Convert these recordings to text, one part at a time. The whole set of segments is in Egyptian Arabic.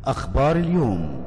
أخبار اليوم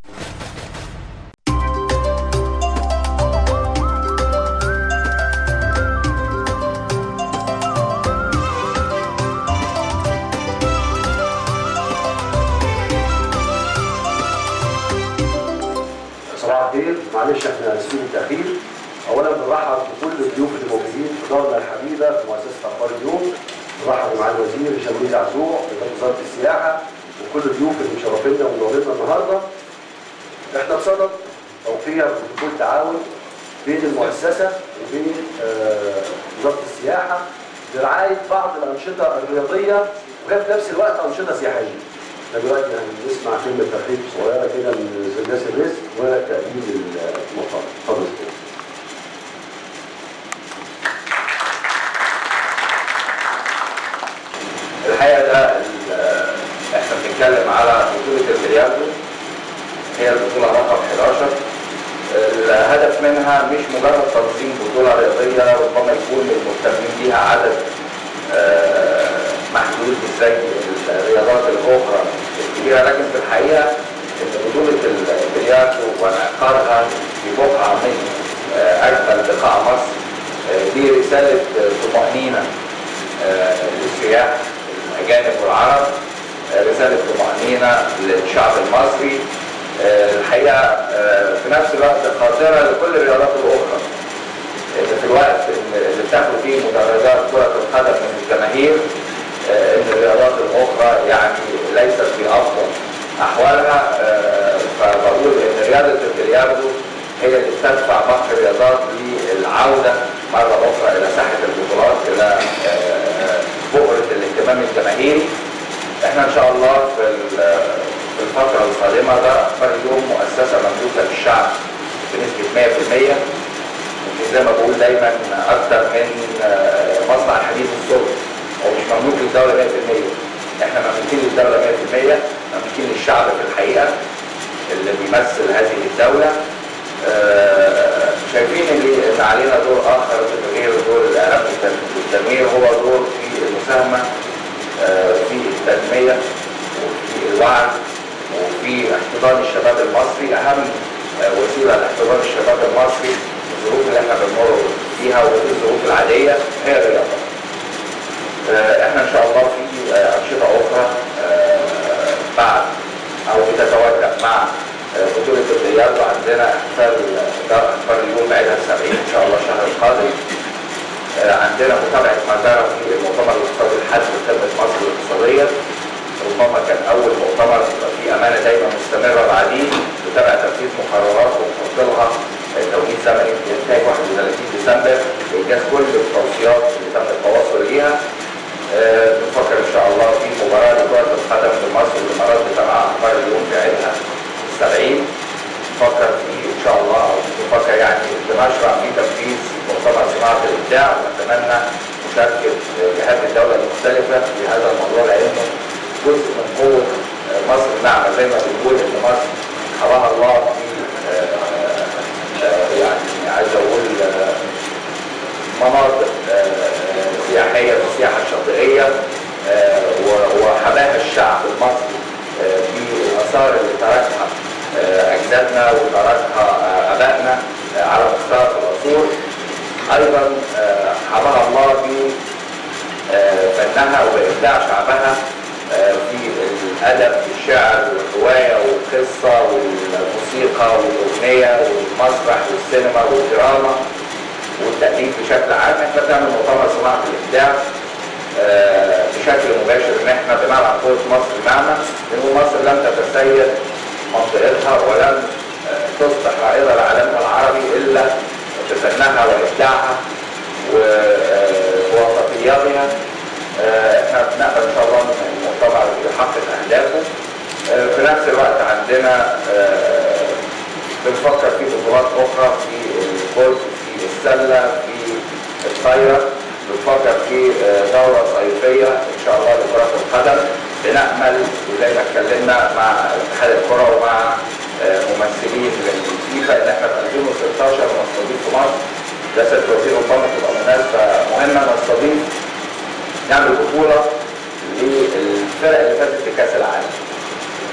صباح الخير معلش احنا اسفين التاخير اولا بنرحب بكل الضيوف اللي موجودين في دارنا الحبيبه في مؤسسه اخبار اليوم بنرحب مع الوزير هشام رزق عزوع رئيس وزاره السياحه وكل الضيوف اللي مشرفينا ومنورنا النهارده احنا بصدد توقيع بروتوكول تعاون بين المؤسسه وبين آه، وزاره السياحه لرعايه بعض الانشطه الرياضيه وهي في نفس الوقت انشطه سياحيه. احنا دلوقتي هنسمع كلمه ترحيب صغيره كده من استاذ ياسر رزق وتقديم المؤتمر. اتفضل يا أستاذ. الحقيقه ده ال- احنا بنتكلم على بطوله البلياردو هي البطوله رقم 11 الهدف منها مش مجرد تنظيم بطوله رياضيه ربما يكون المهتمين بيها عدد آه، محدود مش زي الرياضات الاخرى الكبيره لكن في الحقيقه ان بطوله البلياردو وانعقادها في بقعه من آه، اجمل بقاع مصر آه، دي رساله آه، طمانينه آه، للسياح الاجانب والعرب آه، رساله طمانينه للشعب المصري آه، الحقيقه آه، في نفس الوقت خاطره لكل الرياضات الاخرى ان في الوقت اللي بتاخد فيه مدرجات كره القدم من الجماهير آه، ان الرياضات الاخرى يعني ليست في افضل احوالها آه، فبقول ان رياضه البلياردو هي اللي بتدفع باقي الرياضات للعوده مره اخرى الى ساحه البطولات الى آه، بؤره الاهتمام الجماهيري احنا ان شاء الله في ال- في الفتره القادمه ده اخبار اليوم مؤسسه مملوكه للشعب بنسبه 100% يمكن زي ما بقول دايما اكتر من آه، مصنع الحديد الصلب هو مش مملوك للدوله 100% احنا مملوكين للدوله 100% مملوكين للشعب في الحقيقه اللي بيمثل هذه الدوله آه، شايفين ان إن علينا دور اخر غير دور الاعلام والتنوير هو دور في المساهمه آه، في التنميه وفي الوعي وفي احتضان الشباب المصري اهم آه، وسيله لاحتضان الشباب المصري في الظروف اللي احنا بنمر فيها وفي الظروف العاديه هي الرياضه. آه، احنا ان شاء الله في آه، انشطه اخرى آه، بعد او بتتوجه مع آه، بطوله البلياردو عندنا احتفال دار اخبار اليوم بعيدها السبعين ان شاء الله الشهر القادم. آه، عندنا متابعه ما جرى في المؤتمر الاقتصادي الحاد لخدمه مصر الاقتصاديه ربما كان اول مؤتمر يبقى فيه امانه دايما مستمره بعديه نتابع تنفيذ مقررات ونحط لها توقيت زمني ينتهي 31 ديسمبر لانجاز كل التوصيات اللي تم التواصل ليها آه، بنفكر ان شاء الله في مباراه لكره القدم في مصر والامارات بتابع اخبار اليوم في عيدها 70 نفكر في ان شاء الله او نفكر يعني بنشرع في تنفيذ مؤتمر صناعه الابداع ونتمنى مشاركه جهات الدوله المختلفه في هذا الموضوع لانه جزء من قوه مصر الناعمه زي ما بنقول ان مصر حواها الله في آه، آه، يعني عايز اقول آه، مناطق آه، سياحيه في السياحه الشاطئيه آه، و- وحماها الشعب المصري آه، في الاثار اللي تركها آه، اجدادنا وتركها آه، ابائنا آه، على مختلف العصور ايضا آه، حماها الله في آه، فنها وابداع شعبها آه، في الادب والشعر والروايه والقصه والموسيقى والاغنيه والمسرح والسينما والدراما والتأليف بشكل عام احنا بنعمل مؤتمر صناعة الإبداع آه، بشكل مباشر ان احنا بنلعب قوة مصر الناعمة لأن مصر لم تتسيد منطقتها ولم آه، تصبح رائدة لعالمها العربي إلا بفنها وإبداعها و- آه، ووسطياتها آه، احنا بنقبل ان شاء الله ان المؤتمر يحقق اهدافه آه، في نفس الوقت عندنا آه، بنفكر في بطولات اخرى في الجولف في السله في الطايره بنفكر في آه، دوره صيفيه ان شاء الله لكره القدم بنامل وزي ما اتكلمنا مع اتحاد الكره ومع آه، ممثلين للفيفا ان احنا في 2016 نستضيف في مصر ده سياده وزير ربما تبقى مناسبه مهمه نستضيف نعمل بطوله للفرق اللي فازت في كاس العالم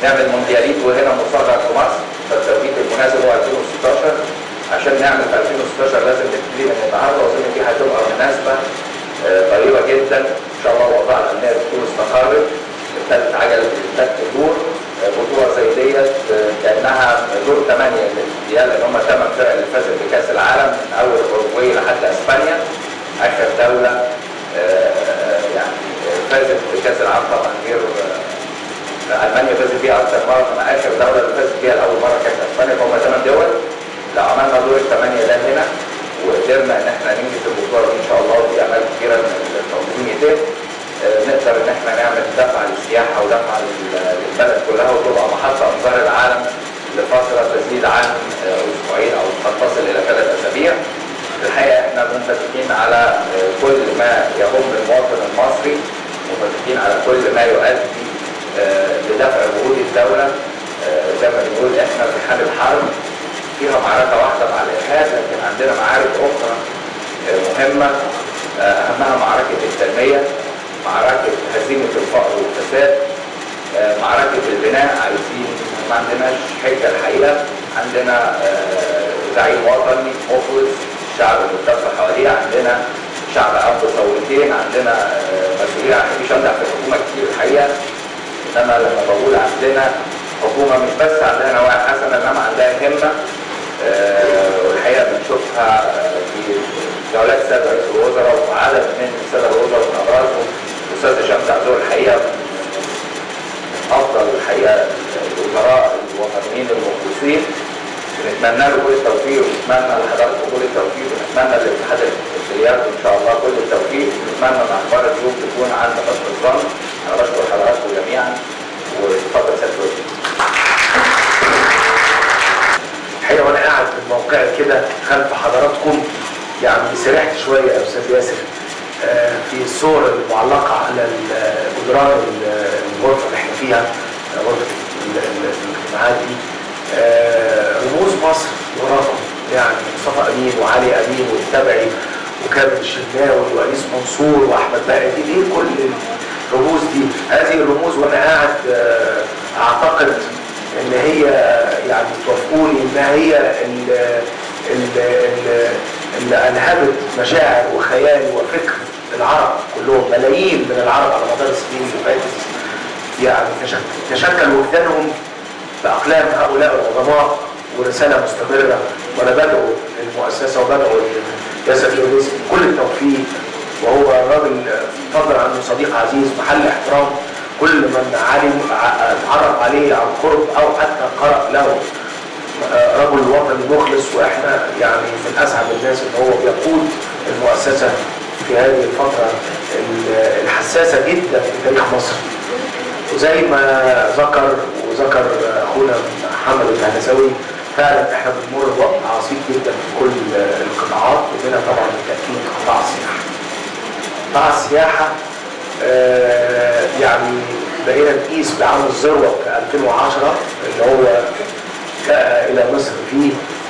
نعمل موندياليت وهنا مصغر في مصر فالتوقيت المناسب هو 2016 عشان نعمل في 2016 لازم نبتدي من النهارده واظن دي هتبقى مناسبه آه، قريبه جدا ان شاء الله وضع الامنيه تكون استقرت ابتدت عجله الانتاج تدور آه، بطوله زي ديت آه، كانها دور ثمانيه للمونديال لان هم ثمان فرق اللي فازت بكاس العالم من اول الاوروجواي لحد اسبانيا اخر دوله آه، يعني فازت بكاس العالم طبعا غير آه، المانيا فازت بيها اكثر مره من اخر دوله اللي فازت بيها لاول مره كانت اسبانيا فهم ثمان دول لو عملنا دور الثمانيه ده هنا وقدرنا ان احنا ننجز البطوله دي ان شاء الله ودي امال كبيره ان التنظيم يتم آه، نقدر ان احنا نعمل دفعه للسياحه ودفعه لل- للبلد كلها وتبقى محطه انظار العالم لفتره تزيد عن آه، اسبوعين او قد تصل الى ثلاث اسابيع. الحقيقه احنا منفتحين على آه، كل ما يهم المواطن المصري منفتحين على كل ما يؤدي آه، لدفع جهود الدوله آه، زي ما بنقول احنا في حال الحرب فيها معركه واحده مع الارهاب لكن عندنا معارك اخرى آه، مهمه آه، اهمها معركه التنميه معركه هزيمه الفقر والفساد آه، معركه البناء عايزين ما عندناش حجه الحقيقه عندنا آه، زعيم وطني مخلص الشعب متفق حواليه عندنا شعب اب ثورتين عندنا آه، مسؤولين عن مش امدح في الحكومه كتير الحقيقه انما لما بقول عندنا حكومه مش بس عندها نوايا حسنه انما عندها همه آه، والحقيقه بنشوفها آه، في جولات السيد رئيس الوزراء وعدد من الساده الوزراء من ابرزهم الاستاذ هشام زعزوع الحقيقه من افضل الحقيقه الوزراء الوطنيين المخلصين بنتمنى له كل التوفيق ونتمنى لحضراتكم كل التوفيق ونتمنى للاتحاد البلياردو ان شاء الله كل التوفيق ونتمنى ان اخبار اليوم تكون عند حسن الظن انا بشكر حضراتكم جميعا واتفضل سياده الوزير الحقيقه وانا قاعد في الموقع كده خلف حضراتكم يعني سرحت شويه يا استاذ ياسر آه، في الصور المعلقه على ال- جدران ال- الغرفه اللي احنا فيها آه، غرفه ال- ال- الاجتماعات دي آه، رموز مصر وراكم يعني مصطفى امين وعلي امين والتبعي وكامل الشناوي وانيس منصور واحمد بقى دي ليه كل الرموز دي هذه الرموز وانا قاعد آه، اعتقد ان هي يعني توافقوني ان هي ال- ال- ال- اللي الهبت مشاعر وخيال وفكر العرب كلهم ملايين من العرب على مدار السنين اللي فاتت يعني تشكل, تشكل وجدانهم باقلام هؤلاء العظماء ورساله مستمره وانا بدعو للمؤسسه وبدعو ياسر يونس بكل التوفيق وهو راجل فضلا عنه صديق عزيز محل احترام كل من علم ع- اتعرف عليه عن قرب او حتى قرأ له آه، رجل وطني مخلص واحنا يعني من اسعد الناس ان هو بيقود المؤسسه في هذه الفتره ال- الحساسه جدا في تاريخ مصر وزي ما ذكر وذكر اخونا محمد الهندساوي فعلا احنا بنمر بوقت عصيب جدا في كل القطاعات ومنها طبعا بالتاكيد قطاع السياحه. قطاع السياحه آه، يعني بقينا نقيس بعام الذروه في 2010 اللي هو جاء الى مصر فيه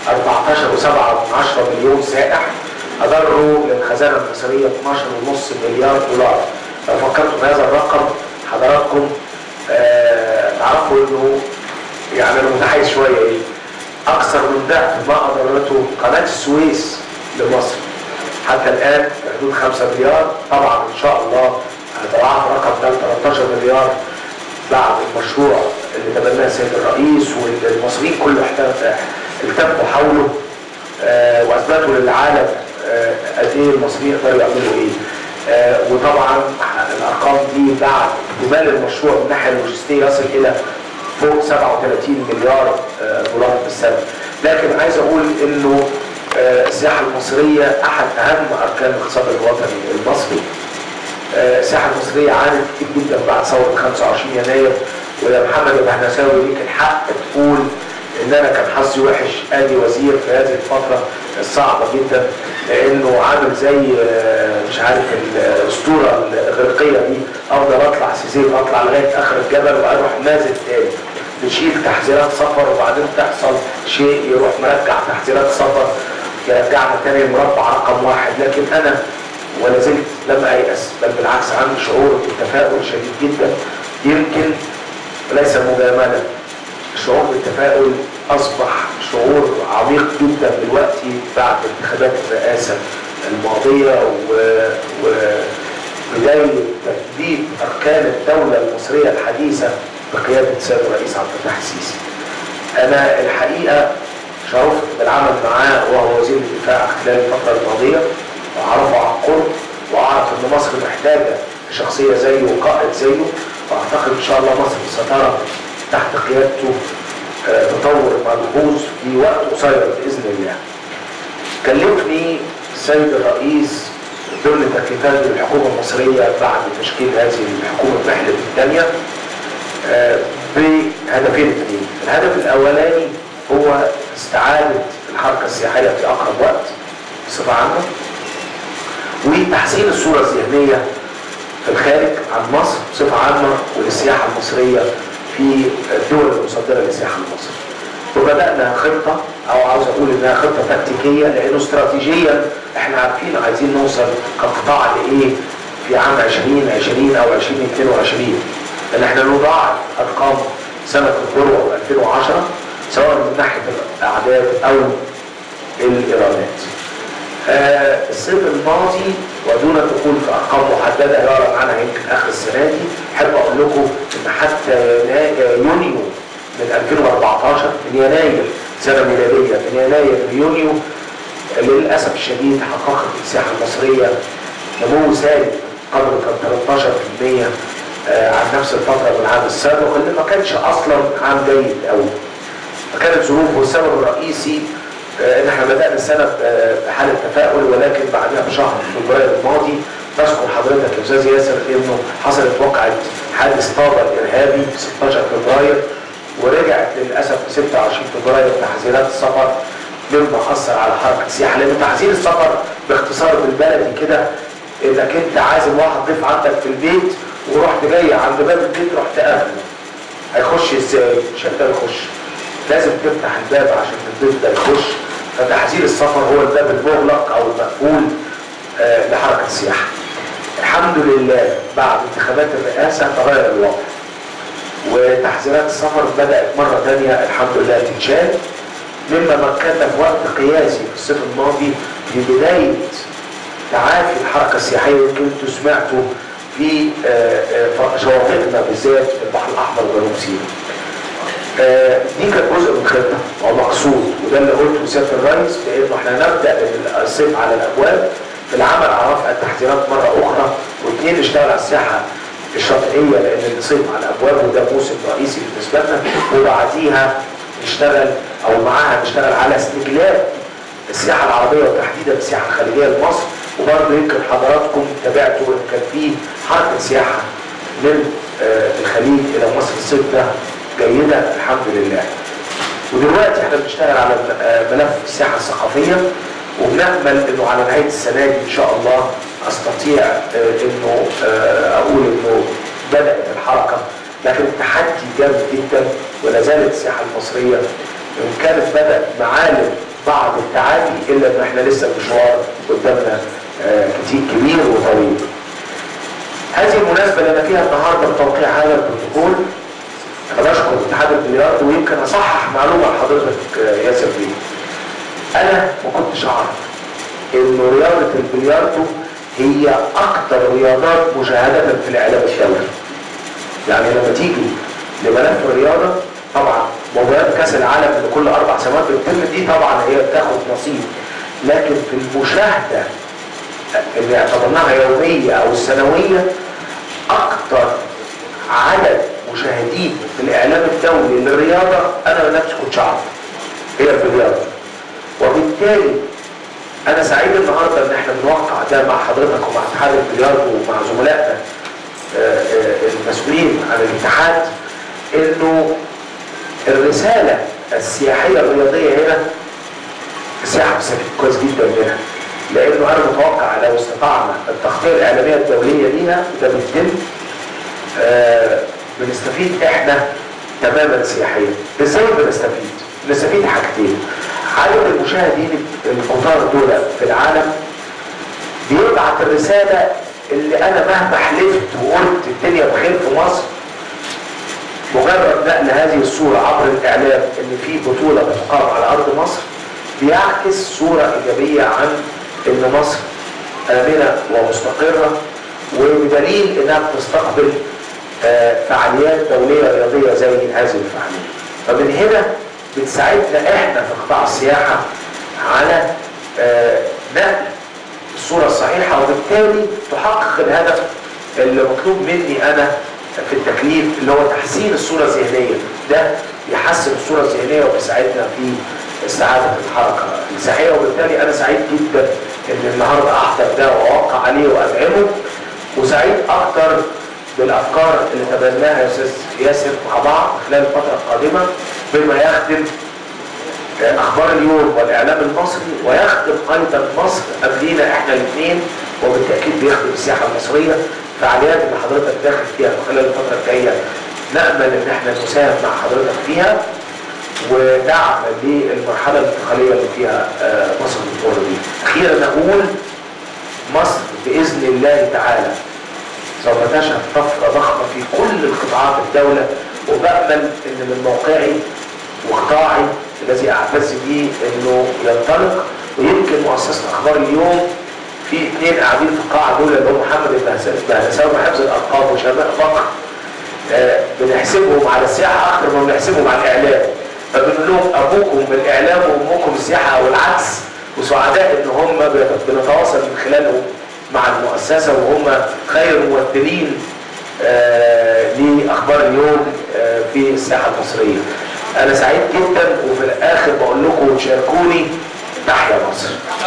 14.7 مليون سائح اضروا للخزانه المصريه 12.5 مليار دولار لو فكرتوا في هذا الرقم حضراتكم آه، تعرفوا انه يعني انا متحيز شويه ايه اكثر من ضعف ما اضرته قناه السويس لمصر حتى الان في حدود 5 مليار طبعا ان شاء الله هنتضاعف الرقم ده ل 13 مليار بعد المشروع اللي تبناه السيد الرئيس والمصريين كله احتفى التفوا حوله آه، واثبتوا للعالم آه، قد ايه المصريين يقدروا يعملوا ايه آه، وطبعا الارقام دي بعد اجمالي المشروع من الناحيه اللوجستيه يصل الى فوق 37 مليار آه، دولار في السنه لكن عايز اقول انه آه، السياحه المصريه احد اهم اركان الاقتصاد الوطني المصري آه، السياحه المصريه عانت كتير جدا بعد ثوره 25 يناير ويا محمد البهنساوي ليك الحق تقول ان انا كان حظي وحش ادي وزير في هذه الفتره الصعبه جدا لانه عامل زي آه، مش عارف الاسطوره الاغريقيه دي افضل اطلع سيزيف اطلع لغايه اخر الجبل واروح نازل تاني نشيل تحذيرات سفر وبعدين تحصل شيء يروح مرجع تحذيرات سفر يرجعنا تاني المربع رقم واحد لكن انا ولا زلت لم ايأس بل بالعكس عندي شعور بالتفاؤل شديد جدا يمكن وليس مجاملة الشعور بالتفاؤل أصبح شعور عميق جدا دلوقتي بعد انتخابات الرئاسة الماضية و- وبداية تثبيت أركان الدولة المصرية الحديثة بقيادة السيد الرئيس عبد الفتاح السيسي. أنا الحقيقة شرفت بالعمل معاه وهو وزير الدفاع خلال الفترة الماضية وأعرفه عن قرب وأعرف إن مصر محتاجة شخصية زيه وقائد زيه وأعتقد إن شاء الله مصر سترى تحت قيادته آه، تطور ملحوظ في وقت قصير بإذن الله. كلفني السيد الرئيس ضمن تكليفات الحكومة المصرية بعد تشكيل هذه الحكومة المحلة الثانية آه، بهدفين اثنين الهدف الأولاني هو استعادة الحركة السياحية في أقرب وقت بصفة عامة وتحسين الصورة الذهنية في الخارج عن مصر بصفة عامة وللسياحة المصرية في الدول المصدرة للسياحة المصرية. وبدأنا خطة أو عاوز أقول إنها خطة تكتيكية لأنه استراتيجيا إحنا عارفين عايزين نوصل كقطاع لإيه في عام 2020 أو 2022 لأن إحنا نضاعف أرقام سنة الذروة 2010 سواء من ناحية الأعداد أو الإيرادات. آه، الصيف الماضي ودون الدخول في ارقام محدده يعلن عنها يمكن اخر السنه دي احب اقول لكم ان حتى ينا- يونيو من 2014 من يناير سنه ميلاديه من يناير ليونيو للاسف الشديد حققت السياحه المصريه نمو سالب قدر كان 13% آه، عن نفس الفتره من العام السابق اللي ما كانش اصلا عام جيد قوي فكانت ظروفه السبب الرئيسي آه، ان احنا بدانا السنه آه، بحاله تفاؤل ولكن بعدها بشهر فبراير الماضي تذكر حضرتك يا استاذ ياسر انه حصلت وقعه حادث طابه الارهابي في 16 فبراير ورجعت للاسف في 26 فبراير تحذيرات السفر مما اثر على حركه السياحه لان تحذير السفر باختصار بالبلدي كده انك انت عازم واحد ضيف عندك في البيت ورحت جاي عند باب البيت رحت قافله هيخش ازاي؟ مش هيقدر يخش لازم تفتح الباب عشان الضيف ده يخش فتحذير السفر هو الباب المغلق او المقفول آه، لحركه السياحه. الحمد لله بعد انتخابات الرئاسه تغير الوضع. وتحذيرات السفر بدات مره ثانيه الحمد لله تتشال مما مكننا في وقت قياسي في الصيف الماضي في بدايه تعافي الحركه السياحيه يمكن انتم سمعتوا في آه، آه، شواطئنا بالذات في البحر الاحمر وجنوب سيناء. آه، دي كانت جزء من خطه ومقصود وده اللي قلته سياده الرئيس بانه احنا نبدا الصيف على الابواب في العمل على رفع التحذيرات مره اخرى واثنين نشتغل على الساحه الشاطئيه لان الصيف على الابواب وده موسم رئيسي بالنسبه لنا وبعديها نشتغل او معاها نشتغل على استجلاب السياحه العربيه وتحديدا السياحه الخليجيه لمصر وبرضه يمكن حضراتكم تابعتوا ان كان في حركه سياحه من آه، الخليج الى مصر الصيف ده جيده الحمد لله. ودلوقتي احنا بنشتغل على آه، ملف السياحه الثقافيه وبنامل انه على نهايه السنه دي ان شاء الله استطيع آه، انه آه، اقول انه بدات الحركه لكن التحدي جامد جدا ولا زالت السياحه المصريه وان كانت بدات معالم بعض التعافي الا ان احنا لسه المشوار قدامنا آه، كتير كبير وطويل. هذه المناسبه اللي انا فيها النهارده بتوقيع هذا البروتوكول انا بشكر اتحاد البلياردو ويمكن اصحح معلومه لحضرتك آه، ياسر بيه. انا ما كنتش اعرف انه رياضه البلياردو هي اكثر رياضات مشاهده في الاعلام الدولي. يعني لما تيجي لملف الرياضه طبعا مباريات كاس العالم اللي كل اربع سنوات بتتم دي طبعا هي بتاخد نصيب لكن في المشاهده اللي اعتبرناها يوميه او السنويه اكثر عدد مشاهدين في الاعلام الدولي للرياضه انا نفسي كنتش اعرف هي الرياضه وبالتالي انا سعيد النهارده ان احنا بنوقع ده مع حضرتك ومع اتحاد البلياردو ومع زملائنا آه، آه، المسؤولين عن الاتحاد انه الرساله السياحيه الرياضيه هنا السياحه بتستفيد كويس جدا منها لانه انا متوقع لو استطعنا التغطيه الاعلاميه الدوليه ليها وده بيتم آه، بنستفيد احنا تماما سياحيا ازاي بنستفيد بنستفيد حاجتين عدد المشاهدين الكتار دول في العالم بيبعت الرسالة اللي انا مهما حلفت وقلت الدنيا بخير في مصر مجرد نقل هذه الصورة عبر الإعلام إن في بطولة بتقام على أرض مصر بيعكس صورة إيجابية عن إن مصر آمنة ومستقرة وبدليل إنها بتستقبل آه، فعاليات دولية رياضية زي هذه الفعاليات. فمن هنا بتساعدنا إحنا في قطاع السياحة على آه، نقل الصورة الصحيحة وبالتالي تحقق الهدف اللي مطلوب مني أنا في التكليف اللي هو تحسين الصورة الذهنية ده يحسن الصورة الذهنية وبيساعدنا في استعادة الحركة السياحية وبالتالي أنا سعيد جدا إن النهاردة أحضر ده وأوقع عليه وأدعمه وسعيد أكتر بالأفكار اللي تبناها يا أستاذ ياسر مع بعض خلال الفترة القادمة بما يخدم اخبار اليوم والاعلام المصري ويخدم ايضا مصر قبلينا احنا الاثنين وبالتاكيد بيخدم السياحه المصريه فعاليات اللي حضرتك داخل فيها خلال الفتره الجايه نامل ان احنا نساهم مع حضرتك فيها ودعم للمرحله الانتقاليه اللي فيها آه، مصر بتمر بيها. اخيرا اقول مصر باذن الله تعالى سوف تشهد طفره ضخمه في كل القطاعات الدوله وبامل ان من موقعي وقطاعي الذي اعتز به انه ينطلق ويمكن مؤسسه اخبار اليوم في اثنين قاعدين في القاعه دول اللي هم محمد البهنساوي وحفظ الارقام وشباب فقر آه، بنحسبهم على السياحه اكثر ما بنحسبهم على الاعلام فبنقول لهم ابوكم بالاعلام وامكم السياحه او العكس وسعداء ان هم بنت- بنتواصل من خلالهم مع المؤسسه وهم خير ممثلين آه، لاخبار اليوم آه، في الساحه المصريه. انا سعيد جدا وفي الاخر بقول لكم شاركوني تحيا مصر.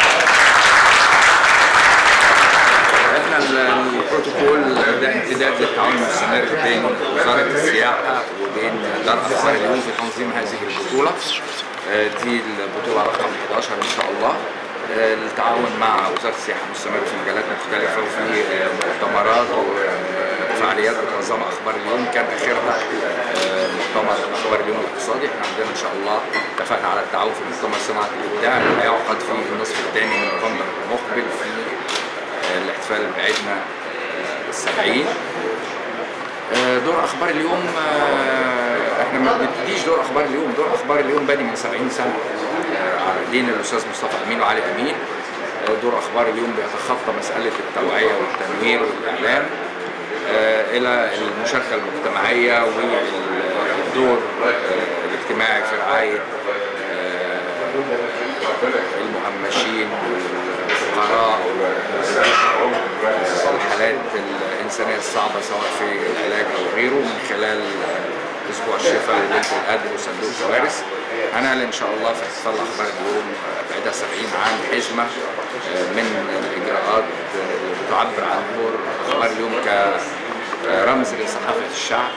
احنا ال- البروتوكول ده امتداد للتعاون المستمر بين وزاره السياحه وبين دار اخبار اليوم في تنظيم هذه البطوله آه، دي البطوله رقم 11 ان شاء الله آه، التعاون مع وزاره السياحه مستمر في مجالات مختلفه وفي آه، مؤتمرات وفعاليات بتنظمها اخبار اليوم كان اخرها آه، مؤتمر اخبار اليوم الاقتصادي احنا عندنا ان شاء الله اتفقنا على التعاون في مؤتمر صناعه الابداع اللي هيعقد في النصف الثاني من نوفمبر المقبل في الاحتفال بعيدنا السبعين آه، دور اخبار اليوم آه، احنا ما بنبتديش دور اخبار اليوم دور اخبار اليوم بادي من 70 سنه آه، على دين الاستاذ مصطفى امين وعلي امين آه، دور اخبار اليوم بيتخطى مساله التوعيه والتنوير والاعلام آه، الى المشاركه المجتمعيه والدور آه، الاجتماعي في رعايه آه، المهمشين والفقراء والحالات الإنسانية الصعبة سواء في العلاج أو غيره من خلال أسبوع الشفاء وليلة القدر وصندوق كوارث هنعلن إن شاء الله في احتفال أخبار اليوم بعدها 70 عام حزمة من الإجراءات اللي بتعبر عن دور أخبار اليوم كرمز لصحافة الشعب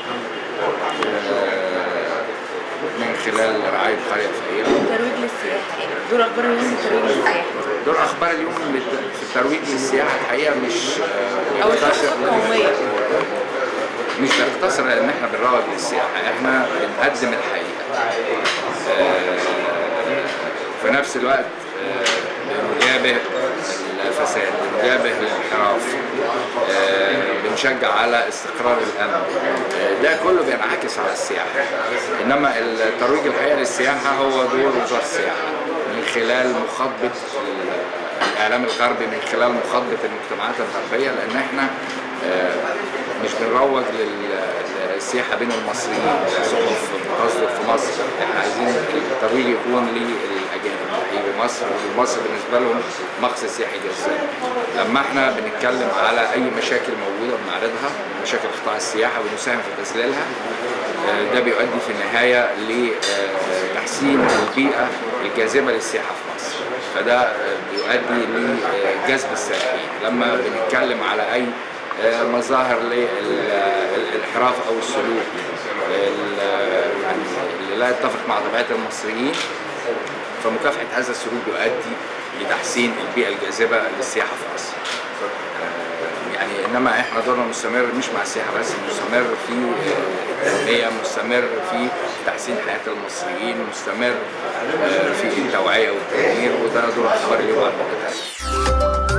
من خلال رعاية قرية فقيرة ترويج للسياحة يعني دور أخبار اليوم للترويج للسياحة دور اخبار اليوم بت- في الترويج للسياحه الحقيقه مش آه، أو بيقتصر الشخص القومية مش بيقتصر ان احنا بنروج للسياحه احنا بنقدم الحقيقه آه، في نفس الوقت آه، بنجابه الفساد بنجابه الانحراف آه، بنشجع على استقرار الامن آه، ده كله بينعكس على السياحه انما الترويج الحقيقه للسياحه هو دور وزاره السياحه من خلال مخاطبه الاعلام الغربي من خلال مخاطبه المجتمعات الغربيه لان احنا آه، مش بنروج لل- للسياحه بين المصريين صحف تصدر في مصر احنا عايزين الترويج يكون للاجانب هيجي مصر ومصر بالنسبه لهم مقصد سياحي جذاب لما احنا بنتكلم على اي مشاكل موجوده بنعرضها مشاكل قطاع السياحه ونساهم في تذليلها آه، ده بيؤدي في النهايه لتحسين البيئه الجاذبه للسياحه في مصر فده آه، بيؤدي لجذب السائحين لما بنتكلم على اي آه، مظاهر للانحراف او السلوك ال- يعني اللي لا يتفق مع طبيعه المصريين فمكافحه هذا السلوك بيؤدي لتحسين البيئه الجاذبه للسياحه في مصر. آه، يعني انما احنا دورنا مستمر مش مع السياحه بس مستمر في آه، التنميه مستمر في تحسين حياه المصريين مستمر آه، في التوعيه والتنوير وده دور اخبار اليوم على المدى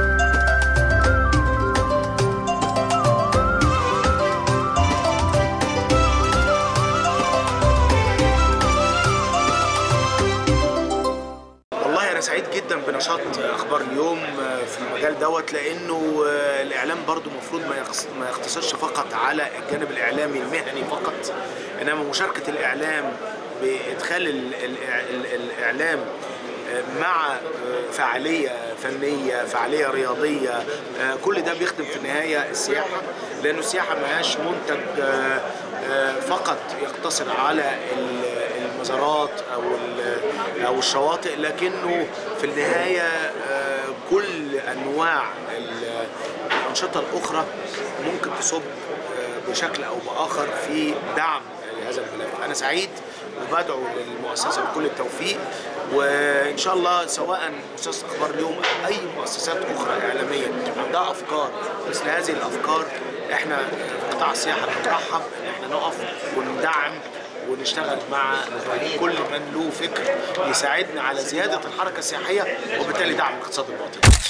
بنشاط اخبار اليوم آه، في المجال دوت لانه آه، الاعلام برضو المفروض ما يقص- ما يقتصرش فقط على الجانب الاعلامي المهني فقط انما مشاركه الاعلام بادخال ال- ال- ال- الاعلام مع فعالية فنية فعالية رياضية آه، كل ده بيخدم في النهاية السياحة لأنه السياحة مهاش منتج آه، آه، فقط يقتصر على ال- المزارات أو ال- أو الشواطئ لكنه في النهاية آه، كل أنواع ال- الأنشطة الأخرى ممكن تصب آه، بشكل أو بآخر في دعم لهذا الملف أنا سعيد وبدعو للمؤسسة بكل التوفيق وإن شاء الله سواء مؤسسة أخبار اليوم أو أي مؤسسات أخرى إعلامية عندها أفكار مثل هذه الأفكار إحنا في قطاع السياحة بنرحب إن إحنا نقف وندعم ونشتغل مع كل من له فكر يساعدنا على زيادة الحركة السياحية وبالتالي دعم الاقتصاد الوطني